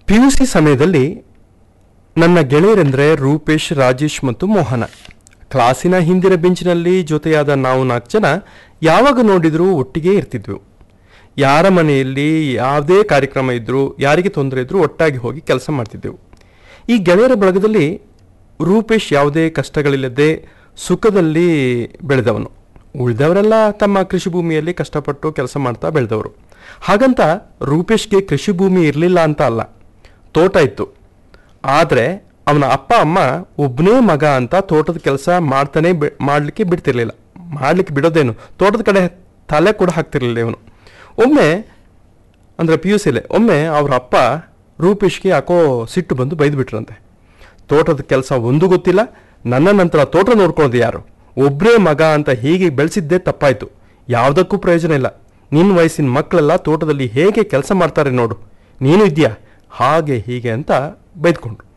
P U C ಸಮಯದಲ್ಲಿ ನನ್ನ ಗೆಳೆಯರೆಂದರೆ ರೂಪೇಶ್ ರಾಜೇಶ್ ಮತ್ತು ಮೋಹನ ಕ್ಲಾಸಿನ ಹಿಂದಿನ ಬೆಂಚಿನಲ್ಲಿ ಜೊತೆಯಾದ ನಾವು ನಾಲ್ಕು ಜನ ಯಾವಾಗ ನೋಡಿದರೂ ಒಟ್ಟಿಗೆ ಇರ್ತಿದ್ವು ಯಾರ ಮನೆಯಲ್ಲಿ ಯಾವುದೇ ಕಾರ್ಯಕ್ರಮ ಇದ್ದರೂ ಯಾರಿಗೆ ತೊಂದರೆ ಇದ್ದರೂ ಒಟ್ಟಾಗಿ ಹೋಗಿ ಕೆಲಸ ಮಾಡ್ತಿದ್ದೆವು ಈ ಗೆಳೆಯರ ಬಳಗದಲ್ಲಿ ರೂಪೇಶ್ ಯಾವುದೇ ಕಷ್ಟಗಳಿಲ್ಲದೆ ಸುಖದಲ್ಲಿ ಬೆಳೆದವನು ಉಳಿದವರೆಲ್ಲ ತಮ್ಮ ಕೃಷಿ ಭೂಮಿಯಲ್ಲಿ ಕಷ್ಟಪಟ್ಟು ಕೆಲಸ ಮಾಡ್ತಾ ಬೆಳೆದವರು ಹಾಗಂತ ರೂಪೇಶ್ಗೆ ಕೃಷಿ ಭೂಮಿ ಇರಲಿಲ್ಲ ಅಂತ ಅಲ್ಲ ತೋಟ ಇತ್ತು ಆದರೆ ಅವನ ಅಪ್ಪ ಅಮ್ಮ ಒಬ್ಬನೇ ಮಗ ಅಂತ ತೋಟದ ಕೆಲಸ ಮಾಡ್ತಾನೆ ಬಿ- ಮಾಡ್ಲಿಕ್ಕೆ ಬಿಡ್ತಿರ್ಲಿಲ್ಲ ಮಾಡ್ಲಿಕ್ಕೆ ಬಿಡೋದೇನು ತೋಟದ ಕಡೆ ತಲೆ ಕೂಡ ಹಾಕ್ತಿರ್ಲಿಲ್ಲ ಇವನು ಒಮ್ಮೆ ಅಂದರೆ ಪಿ ಯು ಸಿಲೆ ಒಮ್ಮೆ ಅವ್ರ ಅಪ್ಪ ರೂಪೇಶ್ಗೆ ಯಾಕೋ ಸಿಟ್ಟು ಬಂದು ಬೈದು ಬಿಟ್ರಂತೆ ತೋಟದ ಕೆಲಸ ಒಂದು ಗೊತ್ತಿಲ್ಲ ನನ್ನ ನಂತರ ತೋಟ ನೋಡ್ಕೊಳ್ಳೋದು ಯಾರು ಒಬ್ಬರೇ ಮಗ ಅಂತ ಹೀಗೆ ಬೆಳೆಸಿದ್ದೇ ತಪ್ಪಾಯ್ತು ಯಾವುದಕ್ಕೂ ಪ್ರಯೋಜನ ಇಲ್ಲ ನಿನ್ನ ವಯಸ್ಸಿನ ಮಕ್ಕಳೆಲ್ಲ ತೋಟದಲ್ಲಿ ಹೇಗೆ ಕೆಲಸ ಮಾಡ್ತಾರೆ ನೋಡು ನೀನು ಇದೆಯಾ ಹಾಗೆ ಹೀಗೆ ಅಂತ ಬೈದ್ಕೊಂಡ್ರು